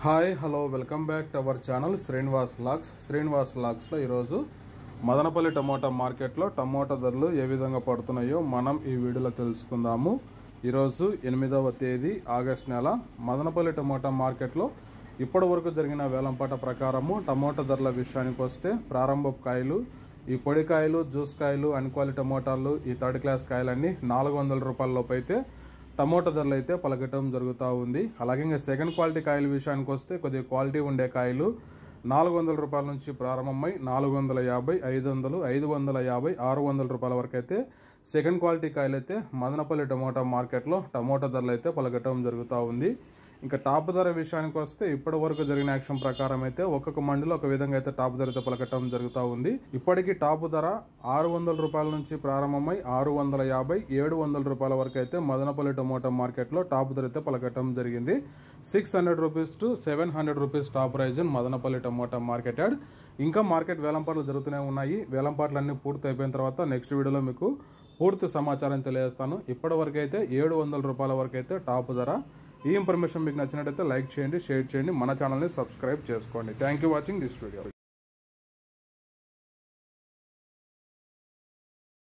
hi hello welcome back to our channel Srinivas లాక్స్ శ్రీనివాస్ లాక్స్లో ఈరోజు మదనపల్లి టమోటా మార్కెట్లో టమోటా ధరలు ఏ విధంగా పడుతున్నాయో మనం ఈ వీడియోలో తెలుసుకుందాము ఈరోజు ఎనిమిదవ తేదీ ఆగస్ట్ నెల మదనపల్లి టమోటా మార్కెట్లో ఇప్పటి వరకు జరిగిన వేలంపాట ప్రకారము టమోటా ధరల విషయానికి వస్తే ప్రారంభ కాయలు ఈ పొడి కాయలు జ్యూస్ కాయలు అన్క్వాలిటీ టమోటాలు ఈ థర్డ్ క్లాస్ కాయలన్నీ నాలుగు వందల రూపాయల లోపు అయితే టమోటా ధరలు అయితే పలకటం జరుగుతూ ఉంది అలాగే ఇంకా సెకండ్ క్వాలిటీ కాయల విషయానికి వస్తే కొద్దిగా క్వాలిటీ ఉండే కాయలు నాలుగు వందల రూపాయల నుంచి ప్రారంభమై నాలుగు వందల యాభై ఐదు వందలు ఐదు వందల యాభై ఆరు వందల రూపాయల వరకు అయితే సెకండ్ క్వాలిటీ కాయలు అయితే మదనపల్లి టమోటా మార్కెట్లో టమోటా ధరలు అయితే పలకటం జరుగుతూ ఉంది ఇంకా టాప్ ధర విషయానికి వస్తే ఇప్పటి వరకు జరిగిన యాక్షన్ ప్రకారం అయితే ఒక్కొక్క మండిలో ఒక విధంగా అయితే టాప్ ధర అయితే పలకటం జరుగుతూ ఉంది ఇప్పటికీ టాప్ ధర ఆరు వందల రూపాయల నుంచి ప్రారంభమై ఆరు వందల యాభై ఏడు వందల రూపాయల వరకు అయితే మదనపల్లి టమోటా మార్కెట్లో టాప్ ధర అయితే పలకటం జరిగింది six hundred rupees to seven hundred rupees top price in Madanapalli tomato market యాడ్ ఇంకా మార్కెట్ వేలంపాట్లు జరుగుతూనే ఉన్నాయి వేలంపాట్లు అన్ని పూర్తి అయిపోయిన తర్వాత నెక్స్ట్ వీడియోలో మీకు పూర్తి సమాచారం తెలియజేస్తాను ఇప్పటి వరకు అయితే ఏడు వందల రూపాయల వరకు అయితే టాప్ ధర ఈ ఇన్ఫర్మేషన్ మీకు నచ్చినట్టయితే లైక్ చేయండి షేర్ చేయండి మన ఛానల్ని సబ్స్క్రైబ్ చేసుకోండి thank you watching this video